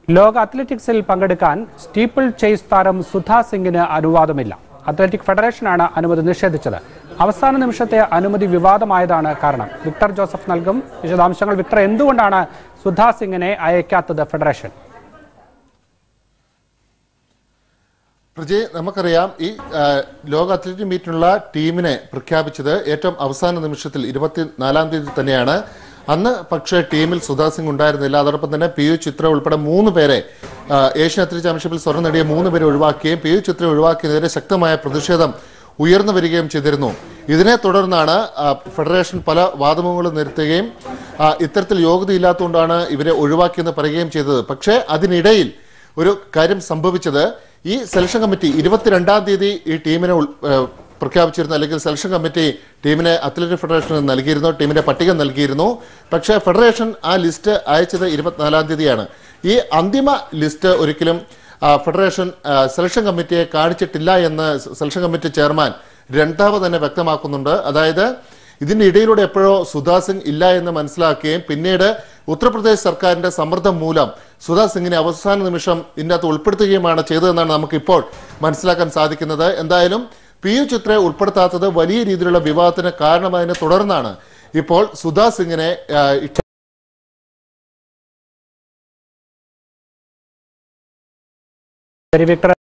ലോക അത്ലറ്റിക്സിൽ പങ്കെടുക്കാൻ സ്റ്റീപ്പിൾ ചേസ് താരം സുധാ സിംഗിന് അനുവാദമില്ല അത്ലറ്റിക് ഫെഡറേഷനാണ് അനുമതി നിഷേധിച്ചത് അവസാന നിമിഷത്തെ അനുമതി വിവാദമായതാണ് കാരണം വിക്ടർ ജോസഫ് നൽകും വിശദാംശങ്ങൾ വിക്ടർ എന്തുകൊണ്ടാണ് സുധാ സിംഗിനെ അയക്കാത്തത് ഫെഡറേഷൻ പ്രജയ് നമുക്കറിയാം ഈ ആ, ലോക അത്ലറ്റിക് മീറ്റിനുള്ള ടീമിനെ പ്രഖ്യാപിച്ചത് ഏറ്റവും അവസാന നിമിഷത്തിൽ ഇരുപത്തിനാലാം തീയതി തന്നെയാണ് അന്ന് പക്ഷേ ടീമിൽ സുധാ സിംഗ് ഉണ്ടായിരുന്നില്ല അതോടൊപ്പം തന്നെ പി യു ചിത്ര ഉൾപ്പെടെ മൂന്ന് പേരെ ആ, ഏഷ്യൻ അത്ലറ്റിക് ചാമ്പ്യൻഷിപ്പിൽ സ്വർണ്ണം നേടിയ മൂന്ന് പേരെ ഒഴിവാക്കുകയും പി യു ചിത്ര ഒഴിവാക്കിയതിനെതിരെ ശക്തമായ പ്രതിഷേധം ഉയർന്നു വരികയും ചെയ്തിരുന്നു ഇതിനെ തുടർന്നാണ് ആ, ഫെഡറേഷൻ പല വാദമുകളും നിരത്തുകയും ആ, ഇത്തരത്തിൽ യോഗ്യതയില്ലാത്തതുകൊണ്ടാണ് ഇവരെ ഒഴിവാക്കിയെന്ന് പറയുകയും ചെയ്തത് പക്ഷേ അതിനിടയിൽ ഒരു കാര്യം സംഭവിച്ചത് ഈ സെലക്ഷൻ കമ്മിറ്റി ഇരുപത്തിരണ്ടാം തീയതി ഈ ടീമിനെ ഉൾ- ഏഹ് പ്രഖ്യാപിച്ചിരുന്നു അല്ലെങ്കിൽ സെലക്ഷൻ കമ്മിറ്റി ടീമിനെ അത്ലറ്റിക് ഫെഡറേഷന് നൽകിയിരുന്നു ടീമിന്റെ പട്ടിക നൽകിയിരുന്നു പക്ഷേ ഫെഡറേഷൻ ആ ലിസ്റ്റ് അയച്ചത് ഇരുപത്തിനാലാം തീയതിയാണ് ഈ അന്തിമ ലിസ്റ്റ് ഒരിക്കലും ആ, ഫെഡറേഷൻ ആ, സെലക്ഷൻ കമ്മിറ്റിയെ കാണിച്ചിട്ടില്ല എന്ന് സെലക്ഷൻ കമ്മിറ്റി ചെയർമാൻ രണ്ടാമത് തന്നെ വ്യക്തമാക്കുന്നുണ്ട് അതായത് ഇതിന്റെ ഇടയിലൂടെ എപ്പോഴോ സുധാ സിംഗ് ഇല്ല എന്ന് മനസ്സിലാക്കുകയും പിന്നീട് ഉത്തർപ്രദേശ് സർക്കാരിന്റെ സമ്മർദ്ദം മൂലം സുധാ സിംഗിനെ അവസാന നിമിഷം ഇതിനകത്ത് ഉൾപ്പെടുത്തുകയുമാണ് ചെയ്തതെന്നാണ് നമുക്ക് ഇപ്പോൾ മനസ്സിലാക്കാൻ സാധിക്കുന്നത് എന്തായാലും പി യു ചിത്രയെ ഉൾപ്പെടുത്താത്തത് വലിയ രീതിയിലുള്ള വിവാദത്തിന് കാരണമായതിനെ തുടർന്നാണ് ഇപ്പോൾ സുധാ സിംഗിനെ ആ, ശരി വിക്ടർ